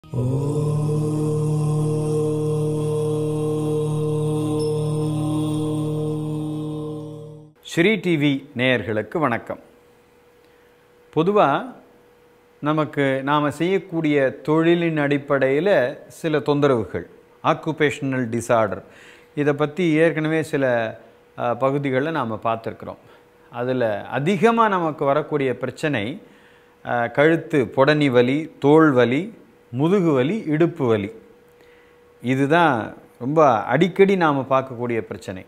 Sri TV நேயர்களுக்கு வணக்கம் பொதுவாக நமக்கு நாம் செய்யக்கூடிய தொழிலின் அடிப்படையில் சில தொந்தரவுகள் ஆக்குபேஷனல் டிசார்டர் இதை பற்றி ஏற்கனவே சில பகுதிகளில் நாம் பார்த்துருக்குறோம் அதில் அதிகமாக நமக்கு வரக்கூடிய பிரச்சனை அஹ், கழுத்து புடனி வலி தோள் வலி முதுகு வலி இடுப்பு வலி இதுதான் ரொம்ப அடிக்கடி நாம் பார்க்கக்கூடிய பிரச்சனை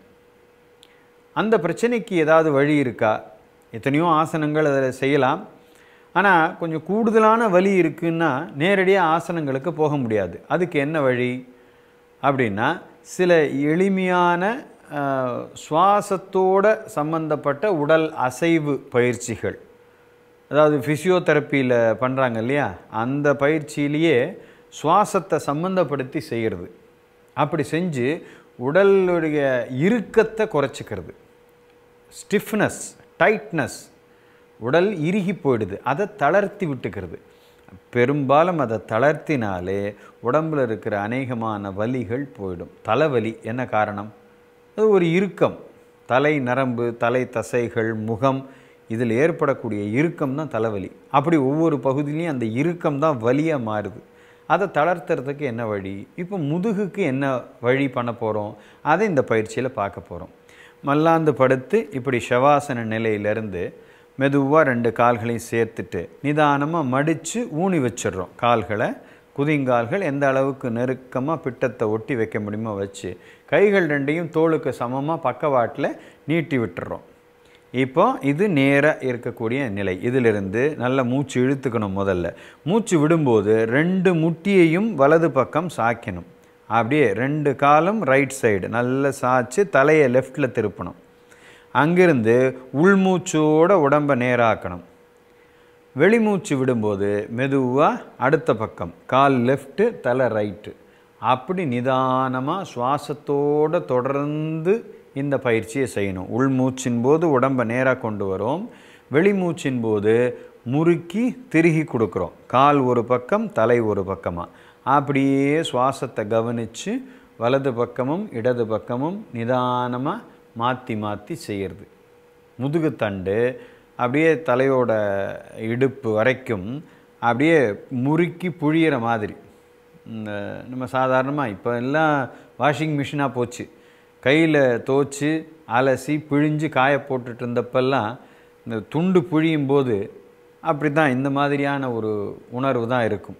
அந்த பிரச்சனைக்கு ஏதாவது வழி இருக்கா எத்தனையோ ஆசனங்கள் அதில் செய்யலாம் ஆனால் கொஞ்சம் கூடுதலான வலி இருக்குன்னா நேரடியாக ஆசனங்களுக்கு போக முடியாது அதுக்கு என்ன வழி அப்படின்னா சில எளிமையான அஹ், சுவாசத்தோட சம்பந்தப்பட்ட உடல் அசைவு பயிற்சிகள் அதாவது ஃபிசியோதெரப்பியில் பண்ணுறாங்க இல்லையா அந்த பயிற்சியிலேயே சுவாசத்தை சம்மந்தப்படுத்தி செய்கிறது அப்படி செஞ்சு உடலுடைய இறுக்கத்தை குறைச்சிக்கிறது ஸ்டிஃப்னஸ் டைட்னஸ் உடல் இறுகி போயிடுது அதை தளர்த்தி விட்டுக்கிறது பெரும்பாலும் அதை தளர்த்தினாலே உடம்புல இருக்கிற அநேகமான வலிகள் போயிடும் தலைவலி என்ன காரணம் அது ஒரு இறுக்கம் தலை நரம்பு தலை தசைகள் முகம் இதில் ஏற்படக்கூடிய இறுக்கம் தான் தலைவலி அப்படி ஒவ்வொரு பகுதியிலையும் அந்த இறுக்கம் தான் வலியாக மாறுது அதை தளர்த்துறதுக்கு என்ன வழி இப்போ முதுகுக்கு என்ன வழி பண்ண போகிறோம் அதை இந்த பயிற்சியில் பார்க்க போகிறோம் மல்லாந்து படுத்து இப்படி ஷவாசன நிலையிலிருந்து மெதுவாக ரெண்டு கால்களையும் சேர்த்துட்டு நிதானமாக மடித்து ஊனி வச்சிடுறோம் கால்களை குதிங்கால்கள் எந்த அளவுக்கு நெருக்கமாக பிட்டத்தை ஒட்டி வைக்க முடியுமோ வச்சு கைகள் ரெண்டையும் தோளுக்கு சமமாக பக்கவாட்டில் நீட்டி விட்டுறோம் இப்போ இது நேராக இருக்கக்கூடிய நிலை இதிலிருந்து நல்ல மூச்சு இழுத்துக்கணும் முதல்ல மூச்சு விடும்போது ரெண்டு முட்டியையும் வலது பக்கம் சாய்க்கணும் அப்படியே ரெண்டு காலும் ரைட் சைடு நல்லா சாய்ச்சி தலையை லெஃப்டில் திருப்பணும் அங்கிருந்து உள்மூச்சோட உடம்பை நேராக்கணும் வெளிமூச்சு விடும்போது மெதுவாக அடுத்த பக்கம் கால் லெஃப்ட்டு தலை ரைட்டு அப்படி நிதானமாக சுவாசத்தோடு தொடர்ந்து இந்த பயிற்சியை செய்யணும் உள்மூச்சின் போது உடம்பை நேராக கொண்டு வரோம் வெளிமூச்சின் போது முறுக்கி திருகி கொடுக்குறோம் கால் ஒரு பக்கம் தலை ஒரு பக்கமாக அப்படியே சுவாசத்தை கவனித்து வலது பக்கமும் இடது பக்கமும் நிதானமாக மாற்றி மாற்றி செய்கிறது முதுகுத்தண்டு அப்படியே தலையோட இடுப்பு வரைக்கும் அப்படியே முறுக்கி புழியிற மாதிரி இந்த நம்ம சாதாரணமாக இப்போ எல்லாம் வாஷிங் மிஷினாக போச்சு கையில் தோச்சு அலசி பிழிஞ்சு காய போட்டுட்டு இருந்தப்பெல்லாம் இந்த துண்டு புழியும் போது அப்படி தான் இந்த மாதிரியான ஒரு உணர்வு தான் இருக்கும்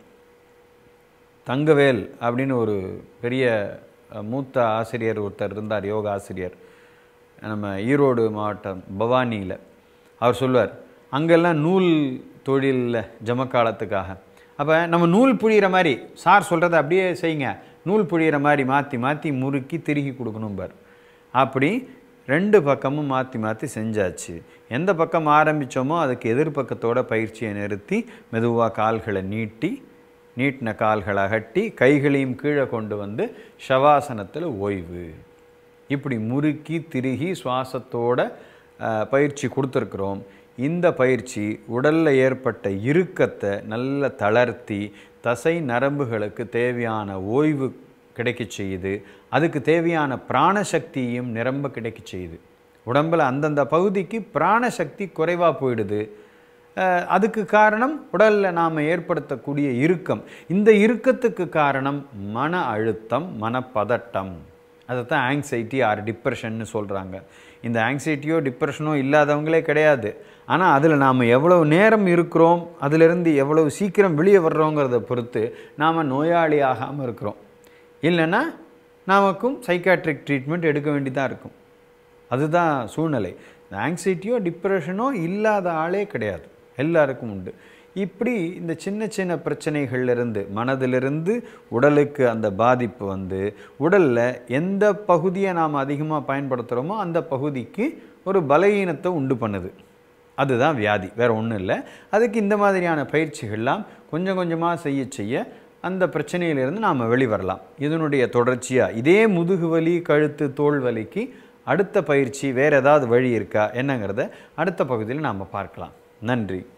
தங்கவேல் அப்படின்னு ஒரு பெரிய அஹ், மூத்த ஆசிரியர் ஒருத்தர் இருந்தார் யோகா ஆசிரியர் நம்ம ஈரோடு மாவட்டம் பவானியில் அவர் சொல்லுவார் அங்கெல்லாம் நூல் தொழிலில் ஜமக்காலத்துக்காக அப்போ நம்ம நூல் புழியிற மாதிரி சார் சொல்கிறத அப்படியே செய்யுங்க நூல் புழியிற மாதிரி மாற்றி மாற்றி முறுக்கி திருகி கொடுக்கணும்பார் அப்படி ரெண்டு பக்கமும் மாற்றி மாற்றி செஞ்சாச்சு எந்த பக்கம் ஆரம்பித்தோமோ அதுக்கு எதிர்பக்கத்தோட பயிற்சியை நிறுத்தி மெதுவாக கால்களை நீட்டி நீட்டின கால்களை அகட்டி கைகளையும் கீழே கொண்டு வந்து ஷவாசனத்தில் ஓய்வு இப்படி முறுக்கி திருகி சுவாசத்தோட அஹ், பயிற்சி கொடுத்துருக்குறோம் இந்த பயிற்சி உடலில் ஏற்பட்ட இறுக்கத்தை நல்ல தளர்த்தி தசை நரம்புகளுக்கு தேவையான ஓய்வு கிடைக்க செய்யுது அதுக்கு தேவையான பிராணசக்தியும் நிரம்ப கிடைக்க செய்யுது உடம்பில் அந்தந்த பகுதிக்கு பிராணசக்தி குறைவாக போயிடுது அஹ், அதுக்கு காரணம் உடலில் நாம் ஏற்படுத்தக்கூடிய இறுக்கம் இந்த இறுக்கத்துக்கு காரணம் மன அழுத்தம் மனப்பதட்டம் அதை தான் ஆங்ஸைட்டி ஆர் டிப்ரெஷன்னு சொல்கிறாங்க இந்த ஆங்ஸைட்டியோ டிப்ரெஷனோ இல்லாதவங்களே கிடையாது ஆனால் அதில் நாம் எவ்வளவு நேரம் இருக்கிறோம் அதிலிருந்து எவ்வளவு சீக்கிரம் வெளியே வர்றோங்கிறத பொறுத்து நாம் நோயாளி ஆகாமல் இருக்கிறோம் இல்லைன்னா நமக்கும் சைக்காட்ரிக் ட்ரீட்மெண்ட் எடுக்க வேண்டியதாக இருக்கும் அதுதான் சூழ்நிலை இந்த ஆங்ஸைட்டியோ டிப்ரெஷனோ இல்லாத ஆளே கிடையாது எல்லாருக்கும் உண்டு இப்படி இந்த சின்ன சின்ன பிரச்சனைகள்லேருந்து மனதிலிருந்து உடலுக்கு அந்த பாதிப்பு வந்து உடலில் எந்த பகுதியை நாம் அதிகமாக பயன்படுத்துகிறோமோ அந்த பகுதிக்கு ஒரு பலகீனத்தை உண்டு பண்ணுது அதுதான் வியாதி வேறு ஒன்றும் இல்லை அதுக்கு இந்த மாதிரியான பயிற்சிகள்லாம் கொஞ்சம் கொஞ்சமாக செய்ய செய்ய அந்த பிரச்சனையிலிருந்து நாம் வெளிவரலாம் இதனுடைய தொடர்ச்சியாக இதே முதுகு வலி கழுத்து தோள் வலிக்கு அடுத்த பயிற்சி வேறு ஏதாவது வழி இருக்கா என்னங்கிறத அடுத்த பகுதியில் நாம் பார்க்கலாம் நன்றி